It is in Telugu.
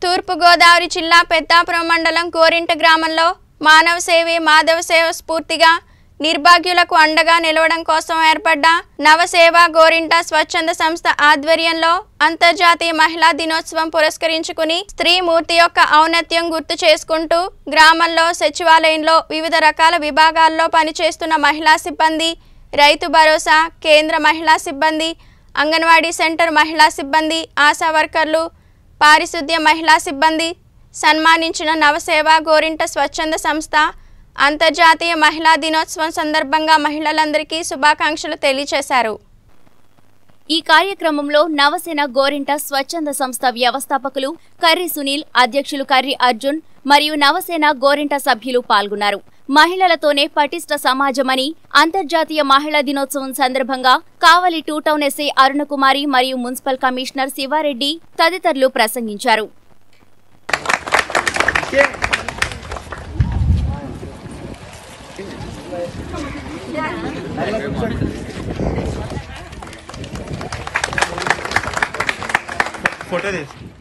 తూర్పుగోదావరి జిల్లా పెద్దాపురం మండలం గోరింట గ్రామంలో మానవ సేవే మాధవ సేవ స్ఫూర్తిగా నిర్భాగ్యులకు అండగా నిలవడం కోసం ఏర్పడ్డ నవసేవ గోరింట స్వచ్ఛంద సంస్థ ఆధ్వర్యంలో అంతర్జాతీయ మహిళా దినోత్సవం పురస్కరించుకుని స్త్రీ మూర్తి యొక్క ఔన్నత్యం గుర్తు చేసుకుంటూ గ్రామంలో సచివాలయంలో వివిధ రకాల విభాగాల్లో పనిచేస్తున్న మహిళా సిబ్బంది రైతు భరోసా కేంద్ర మహిళా సిబ్బంది అంగన్వాడీ సెంటర్ మహిళా సిబ్బంది ఆశా వర్కర్లు పారిశుద్ధ్య మహిళా సిబ్బంది సన్మానించిన నవసేవ గోరింట స్వచ్ఛంద సంస్థ అంతర్జాతీయ మహిళా దినోత్సవం సందర్భంగా మహిళలందరికీ శుభాకాంక్షలు తెలియజేశారు ఈ కార్యక్రమంలో నవసేన గోరింట స్వచ్ఛంద సంస్థ వ్యవస్థాపకులు కర్రి సునీల్ అధ్యక్షులు కర్రి అర్జున్ మరియు నవసేన గోరింట సభ్యులు పాల్గొన్నారు మహిళలతోనే పటిష్ట సమాజమని అంతర్జాతీయ మహిళా దినోత్సవం సందర్భంగా Kavali two town SI Arunakumari మరియు మున్సిపల్ కమిషనర్ శివారెడ్డి తదితరులు ప్రసంగించారు ఫోటో తీసి